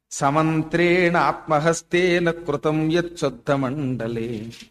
సమంత్రేణ ఆత్మహస్తేన కృతం యచ్చొద్ధ మండలే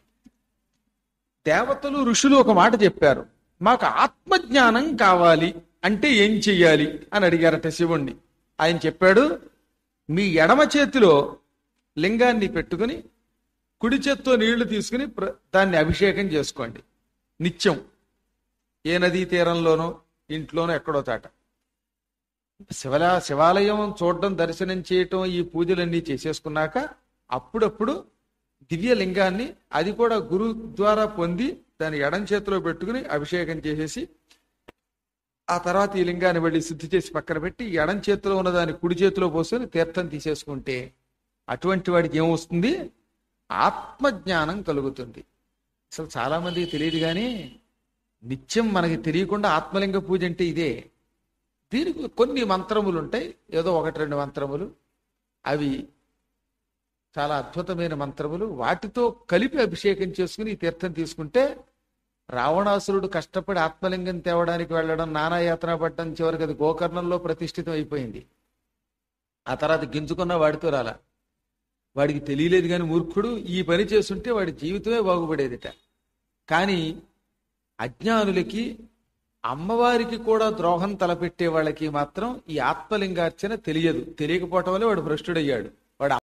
దేవతలు ఋషులు ఒక మాట చెప్పారు మాకు ఆత్మజ్ఞానం కావాలి అంటే ఏం చెయ్యాలి అని అడిగారట శివుణ్ణి ఆయన చెప్పాడు మీ ఎడమ చేతిలో లింగాన్ని పెట్టుకుని కుడి చేత్తో నీళ్లు తీసుకుని ప్ర- దాన్ని అభిషేకం చేసుకోండి నిత్యం ఏ నదీ తీరంలోనో ఇంట్లోనో ఎక్కడో చాట శివలా శివాలయం చూడడం దర్శనం చేయటం ఈ పూజలన్నీ చేసేసుకున్నాక అప్పుడప్పుడు దివ్య లింగాన్ని అది కూడా గురు ద్వారా పొంది దాని ఎడం చేతిలో పెట్టుకుని అభిషేకం చేసేసి ఆ తర్వాత ఈ లింగాన్ని వెళ్ళి శుద్ధి చేసి పక్కన పెట్టి ఈ ఎడం చేతిలో ఉన్న దాన్ని కుడి చేతిలో పోసుకొని తీర్థం తీసేసుకుంటే అటువంటి వాడికి ఏమొస్తుంది ఆత్మజ్ఞానం కలుగుతుంది అసలు చాలా మందికి తెలియదు కానీ నిత్యం మనకి తెలియకుండా ఆత్మలింగ పూజ అంటే ఇదే దీనికి కొన్ని మంత్రములు ఉంటాయి ఏదో ఒకటి రెండు మంత్రములు అవి చాలా అద్భుతమైన మంత్రములు వాటితో కలిపి అభిషేకం చేసుకుని ఈ తీర్థం తీసుకుంటే రావణాసురుడు కష్టపడి ఆత్మలింగం తేవడానికి వెళ్ళడం నానా యాతన పడ్డం చివరికి అది గోకర్ణంలో ప్రతిష్ఠితం అయిపోయింది ఆ తర్వాత గింజుకున్న వాడితో రాలా వాడికి తెలియలేదు కానీ మూర్ఖుడు ఈ పని చేస్తుంటే వాడి జీవితమే బాగుపడేదిట కానీ అజ్ఞానులకి అమ్మవారికి కూడా ద్రోహం తలపెట్టే వాళ్ళకి మాత్రం ఈ ఆత్మలింగార్చన తెలియదు తెలియకపోవటం వల్ల వాడు భ్రష్టుడయ్యాడు వాడు